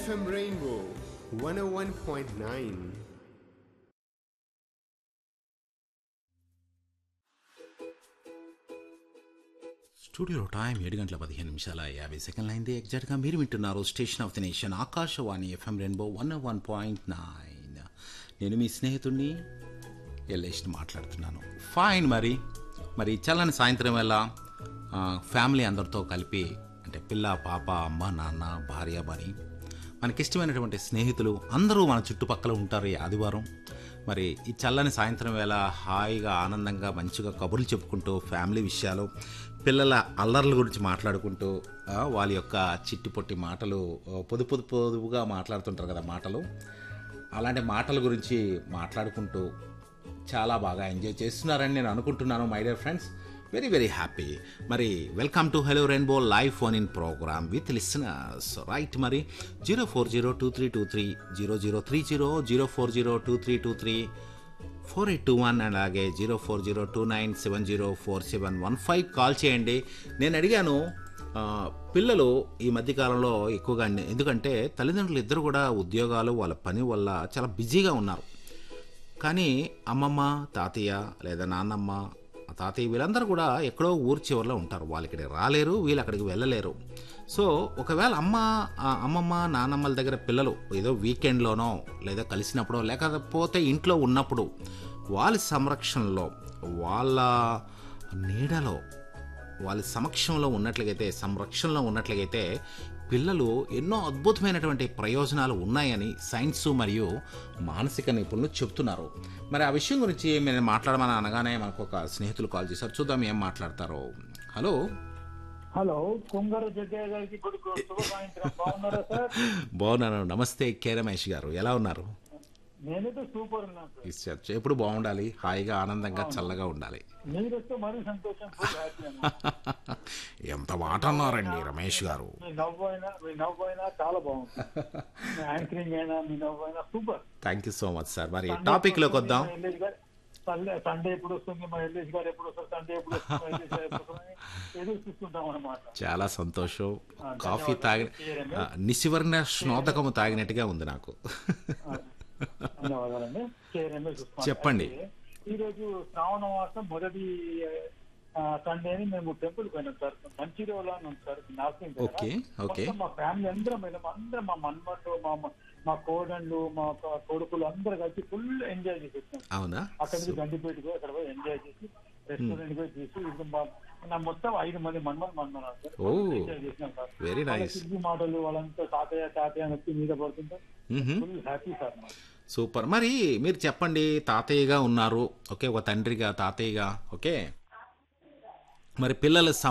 FM Rainbow 101.9. స్టూడియోలో time ఏడు గంటల పదిహేను నిమిషాల యాభై సెకండ్లు అయింది ఎగ్జాక్ట్గా మీరు వింటున్నారు station of the nation Akashvani FM rainbow one one point nine నేను మీ స్నేహితుడిని ఎల్లేష్ని మాట్లాడుతున్నాను ఫైన్ మరి మరి చల్లని సాయంత్రం వేళ ఆ, ఫ్యామిలీ అందరితో కలిపి అంటే పిల్ల పాప అమ్మ నాన్న భార్య బని మనకిష్టమైనటువంటి స్నేహితులు అందరూ మన చుట్టుపక్కల ఉంటారు ఈ ఆదివారం మరి ఈ చల్లని సాయంత్రం వేళ హాయిగా ఆనందంగా మంచిగా కబుర్లు చెప్పుకుంటూ ఫ్యామిలీ విషయాలు పిల్లల అల్లర్ల గురించి మాట్లాడుకుంటూ ఆ, వాళ్ళ యొక్క చిట్టి పొట్టి మాటలు ఆ, పొదు పొదు పొదుపుగా మాట్లాడుతుంటారు కదా మాటలు అలాంటి మాటల గురించి మాట్లాడుకుంటూ చాలా బాగా ఎంజాయ్ చేస్తున్నారని నేను అనుకుంటున్నాను my dear friends very very happy మరి welcome to hello rainbow live phone in program with listeners right మరి zero four zero two three two three zero zero three zero zero four zero two three two three four eight two one అలాగే zero four zero two nine seven zero four seven one five call చేయండి నేను అడిగాను ఆ, పిల్లలు ఈ మధ్యకాలంలో ఎక్కువగా అండి ఎందుకంటే తల్లిదండ్రులు ఇద్దరు కూడా ఉద్యోగాలు వాళ్ళ పని వల్ల చాలా బిజీగా ఉన్నారు కానీ అమ్మమ్మ తాతయ్య లేదా నాన్నమ్మ తాతయ్య వీళ్ళందరూ కూడా ఎక్కడో ఊరి చివరిలో ఉంటారు వాళ్ళు ఇక్కడికి రాలేరు వీళ్ళు అక్కడికి వెళ్ళలేరు సో ఒకవేళ అమ్మ ఆ అమ్మమ్మ నాన్నమ్మల దగ్గర పిల్లలు ఏదో వీకెండ్లోనో లేదా కలిసినప్పుడో లేకపోతే ఇంట్లో ఉన్నప్పుడు వాళ్ళ సంరక్షణలో వాళ్ళ నీడలో వాళ్ళ సమక్షంలో ఉన్నట్లయితే సంరక్షణలో ఉన్నట్లయితే పిల్లలు ఎన్నో అద్భుతమైనటువంటి ప్రయోజనాలు ఉన్నాయని సైన్స్ మరియు మానసిక నిపుణులు చెప్తున్నారు మరి ఆ విషయం గురించి నేను మాట్లాడమని అనగానే మనకు ఒక స్నేహితులు కాల్ చేశారు చూద్దాం ఏం మాట్లాడతారో హలో హలో కొంగారు జగ్గయ్య గారికి కొడుకు శుభ సాయంత్రం బాగున్నారా సార్ బాగున్నాను నమస్తే కే రమేష్ గారు ఎలా ఉన్నారు నేనైతే సూపర్ ఉన్నాను సార్ ఈ చర్చ ఎప్పుడు బాగుండాలి హాయిగా ఆనందంగా చల్లగా ఉండాలి మీరు వస్తే మరీ సంతోషం ఫుల్ హ్యాపీ అన్న ఎంత మాట అన్నారండి రమేష్ గారు మీ నవ్వు అయినా మీ నవ్వు అయినా చాలా బాగుంది మీ యాంకరింగ్ అయినా మీ నవ్వు అయినా super thank you so much sir మరి టాపిక్లోకి వద్దాం ఎల్లేష్ గారు సండే సండే ఎప్పుడు వస్తుంది మా ఎల్లేష్ గారు ఎప్పుడు వస్తారు సండే ఎప్పుడు వస్తుంది మా ఎల్లేష్ గారు ఎప్పుడు వస్తుంది అని ఎదురు చూస్తుంటాం అనమాట చాలా సంతోషం ఆ, కాఫీ ధన్యవాదాలు. తాగి చేయరండి. ఆ, నిశివర్ణ స్నోదకము తాగినట్టుగా ఉంది నాకు ధన్యవాదాలండి కే రమేష్ ఉస్మాన్. చెప్పండి. అయితే ఈ రోజు శ్రావణ మాసం మొదటి ఆ, సండేని మేము టెంపుల్ పోయినాం సార్ మంచిర్యాల అని ఉంది సార్ నార్సింగ్ దగ్గర. ఓకే ఓకే మొత్తం మా ఫ్యామిలీ అందరం పోయినాం అందరం మా మన్మట్లు మా మా కోడళ్ళు మా కొ- కొడుకులు అందరు కలిసి ఫుల్ ఎంజాయ్ చేసి వచ్చాం అవునా అక్కడ నుంచి గండిపేటకు అక్కడ పోయి ఎంజాయ్ చేసి రెస్టారెంట్ పోయి చూసి ఇది మా- నా మొత్తం ఐదు మంది మన్మలు మన్మనాలు సార్ ఓ. ఎంజాయ్ చేసినాం సార్ వెరీ వాళ్ళ నైస్ సిగ్గు మాటలు వాళ్ళంతా తాతయ్య తాతయ్య అని వచ్చి మీద పడుతుంటే ఫుల్ హ్యాపీ సార్ మాకు. సూపర్ మరి మీరు చెప్పండి తాతయ్యగా ఉన్నారు ఓకే ఒక తండ్రిగా తాతయ్యగా ఓకే మరి పిల్లల